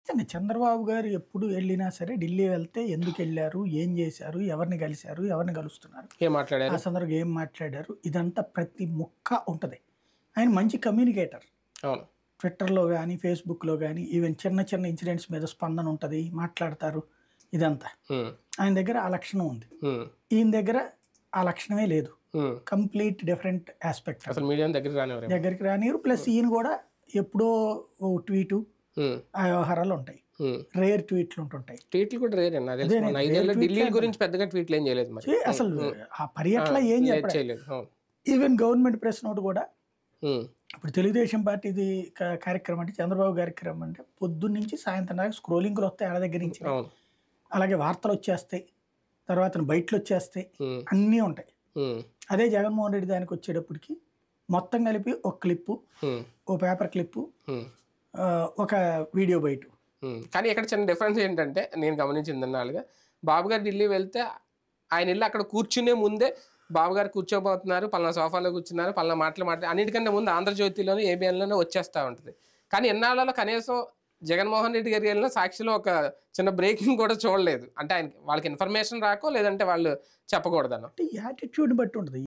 ఖచ్చితంగా చంద్రబాబు గారు ఎప్పుడు వెళ్ళినా సరే ఢిల్లీ వెళ్తే ఎందుకు వెళ్ళారు ఏం చేశారు ఎవరిని కలిశారు ఎవరిని కలుస్తున్నారు ఏం మాట్లాడారు ఆ సందర్భంగా ఏం మాట్లాడారు ఇదంతా ప్రతి ముక్క ఉంటుంది ఆయన మంచి కమ్యూనికేటర్ అవును ట్విట్టర్లో కానీ ఫేస్బుక్లో కానీ ఈవెన్ చిన్న చిన్న ఇన్సిడెంట్స్ మీద స్పందన ఉంటుంది మాట్లాడతారు ఇదంతా ఉమ్, ఆయన దగ్గర ఆ లక్షణం ఉంది ఉమ్, ఈయన దగ్గర ఆ లక్షణమే లేదు ఉమ్. కంప్లీట్ డిఫరెంట్ ఆస్పెక్ట్ అసలు మీడియా దగ్గరికి రానివ్వరు దగ్గరికి రానియరు ప్లస్ ఈయన కూడా ఎప్పుడో ఓ ట్వీటు ఉమ్, ఆ వ్యవహారాలు ఉంటాయి ఉమ్. రేర్ ట్వీట్లు ఉంటుంటాయి ట్వీట్లు కూడా రేరే నాకు తెలిసి అదే మొన్న నేను ఐదేళ్ళు రేర్ ఢిల్లీ ట్వీట్లే గురించి పెద్దగా ట్వీట్లు ఏం చేయలేదు మరి ఏ, అసలు ఆ పర్యటన ఏం లేదు, చెప్పడం చేయలేదు అవును ఈవెన్ గవర్నమెంట్ ప్రెస్ నోట్ కూడా ఉమ్, ఇప్పుడు తెలుగుదేశం పార్టీది క- కార్యక్రమం అంటే చంద్రబాబు కార్యక్రమం అంటే పొద్దున్న నుంచి సాయంత్రం దాకా స్క్రోలింగ్లు వస్తాయి ఆడ దగ్గర నుంచి అవును అలాగే వార్తలు వచ్చేస్తాయి తర్వాత బయటలు వచ్చేస్తాయి ఉమ్, అన్నీ ఉంటాయి ఉమ్, అదే జగన్మోహన్ రెడ్డి దానికి వచ్చేటప్పటికి మొత్తం కలిపి ఒక క్లిప్పు ఉమ్, ఓ పేపర్ క్లిప్పు ఉమ్. ఆ, ఒక వీడియో బయట ఉమ్. కానీ ఇక్కడ చిన్న డిఫరెన్స్ ఏంటంటే నేను గమనించింది అన్నాళ్ళుగా బాబు గారు ఢిల్లీ వెళ్తే ఆయన వెళ్ళి అక్కడ కూర్చునే ముందే బాబు గారు కూర్చోబోతున్నారు పలానా సోఫాలో కూర్చున్నారు పలానా మాటలు మాట్లాడి అన్నిటికంటే ముందు ఆంధ్రజ్యోతిలోనే ఏబిఎన్లోనే వచ్చేస్తూ ఉంటుంది కానీ ఎన్నాళ్ళలో కనీసం జగన్మోహన్ రెడ్డి గారికి వెళ్ళిన సాక్షిలో ఒక చిన్న బ్రేకింగ్ కూడా చూడలేదు అంటే ఆయన వాళ్ళకి ఇన్ఫర్మేషన్ రాకో లేదంటే వాళ్ళు చెప్పకూడదనో అంటే యాటిట్యూడ్ బట్టి ఉంటుంది